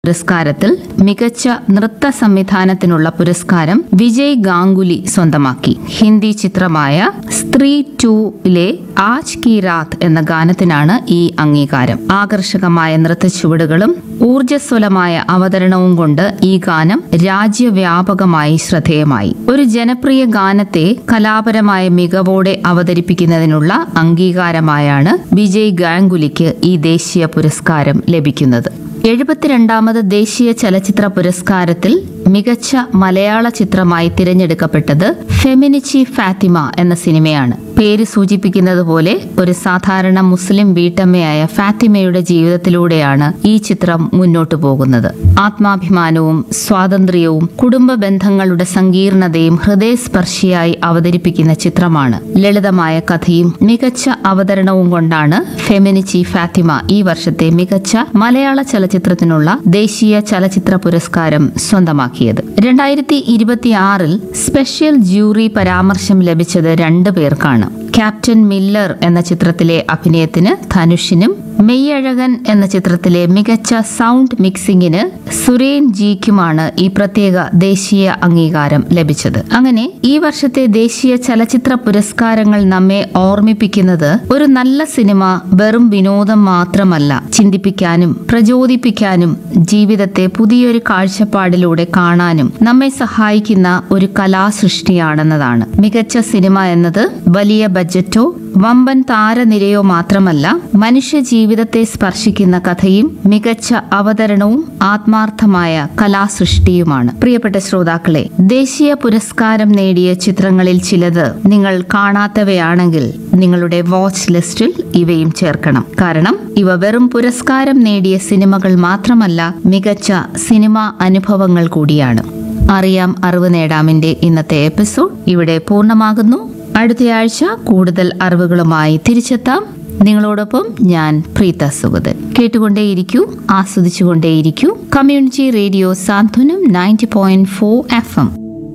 പുരസ്കാരത്തിൽ മികച്ച നൃത്ത സംവിധാനത്തിനുള്ള പുരസ്കാരം വിജയ് ഗാംഗുലി സ്വന്തമാക്കി ഹിന്ദി ചിത്രമായ സ്ത്രീ ടൂയിലെ ആജ് കി രാത് എന്ന ഗാനത്തിനാണ് ഈ അംഗീകാരം ആകർഷകമായ നൃത്തച്ചുവടുകളും ഊർജ്ജസ്വലമായ അവതരണവും കൊണ്ട് ഈ ഗാനം രാജ്യവ്യാപകമായി ശ്രദ്ധേയമായി ഒരു ജനപ്രിയ ഗാനത്തെ കലാപരമായ മികവോടെ അവതരിപ്പിക്കുന്നതിനുള്ള അംഗീകാരമായാണ് വിജയ് ഗാംഗുലിക്ക് ഈ ദേശീയ പുരസ്കാരം ലഭിക്കുന്നത് എഴുപത്തിരണ്ടാമത് ദേശീയ ചലച്ചിത്ര പുരസ്കാരത്തിൽ മികച്ച മലയാള ചിത്രമായി തിരഞ്ഞെടുക്കപ്പെട്ടത് ഫെമിനിച്ചി ഫാത്തിമ എന്ന സിനിമയാണ് പേര് സൂചിപ്പിക്കുന്നത് പോലെ ഒരു സാധാരണ മുസ്ലിം വീട്ടമ്മയായ ഫാത്തിമയുടെ ജീവിതത്തിലൂടെയാണ് ഈ ചിത്രം മുന്നോട്ടു പോകുന്നത് ആത്മാഭിമാനവും സ്വാതന്ത്ര്യവും കുടുംബ ബന്ധങ്ങളുടെ സങ്കീർണതയും ഹൃദയസ്പർശിയായി അവതരിപ്പിക്കുന്ന ചിത്രമാണ് ലളിതമായ കഥയും മികച്ച അവതരണവും കൊണ്ടാണ് ഫെമിനിച്ചി ഫാത്തിമ ഈ വർഷത്തെ മികച്ച മലയാള ചലച്ചിത്രത്തിനുള്ള ദേശീയ ചലച്ചിത്ര പുരസ്കാരം സ്വന്തമാക്കിയത് രണ്ടായിരത്തി ഇരുപത്തിയാറിൽ സ്പെഷ്യൽ ജൂറി പരാമർശം ലഭിച്ചത് രണ്ടു പേർക്കാണ് ക്യാപ്റ്റൻ മില്ലർ എന്ന ചിത്രത്തിലെ അഭിനയത്തിന് ധനുഷിനും മെയ്യഴകൻ എന്ന ചിത്രത്തിലെ മികച്ച സൗണ്ട് മിക്സിംഗിന് സുരേൻ ജിക്കുമാണ് ഈ പ്രത്യേക ദേശീയ അംഗീകാരം ലഭിച്ചത് അങ്ങനെ ഈ വർഷത്തെ ദേശീയ ചലച്ചിത്ര പുരസ്കാരങ്ങൾ നമ്മെ ഓർമ്മിപ്പിക്കുന്നത് ഒരു നല്ല സിനിമ വെറും വിനോദം മാത്രമല്ല ചിന്തിപ്പിക്കാനും പ്രചോദിപ്പിക്കാനും ജീവിതത്തെ പുതിയൊരു കാഴ്ചപ്പാടിലൂടെ കാണാനും നമ്മെ സഹായിക്കുന്ന ഒരു കലാസൃഷ്ടിയാണെന്നതാണ് മികച്ച സിനിമ എന്നത് വലിയ ബജറ്റോ വമ്പൻ താരനിരയോ മാത്രമല്ല മനുഷ്യ ജീവിതത്തെ സ്പർശിക്കുന്ന കഥയും മികച്ച അവതരണവും ആത്മാർത്ഥമായ കലാസൃഷ്ടിയുമാണ് പ്രിയപ്പെട്ട ശ്രോതാക്കളെ ദേശീയ പുരസ്കാരം നേടിയ ചിത്രങ്ങളിൽ ചിലത് നിങ്ങൾ കാണാത്തവയാണെങ്കിൽ നിങ്ങളുടെ വാച്ച് ലിസ്റ്റിൽ ഇവയും ചേർക്കണം കാരണം ഇവ വെറും പുരസ്കാരം നേടിയ സിനിമകൾ മാത്രമല്ല മികച്ച സിനിമാ അനുഭവങ്ങൾ കൂടിയാണ് അറിയാം അറിവ് നേടാമിന്റെ ഇന്നത്തെ എപ്പിസോഡ് ഇവിടെ പൂർണ്ണമാകുന്നു അടുത്തയാഴ്ച കൂടുതൽ അറിവുകളുമായി തിരിച്ചെത്താം നിങ്ങളോടൊപ്പം ഞാൻ പ്രീത സുഗതൻ കേട്ടുകൊണ്ടേയിരിക്കൂ ആസ്വദിച്ചുകൊണ്ടേയിരിക്കൂ community radio Santhwanam ninety point four F M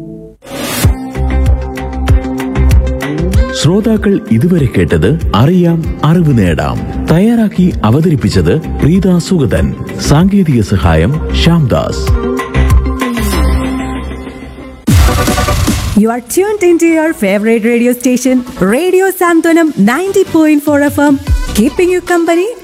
ശ്രോതാക്കൾ ഇതുവരെ കേട്ടത് അറിയാം അറിവ് നേടാം തയ്യാറാക്കി അവതരിപ്പിച്ചത് പ്രീത സുഗതൻ സാങ്കേതിക സഹായം Shyamdas You are tuned into your favorite radio station, Radio Santonam 90.4 FM, keeping you company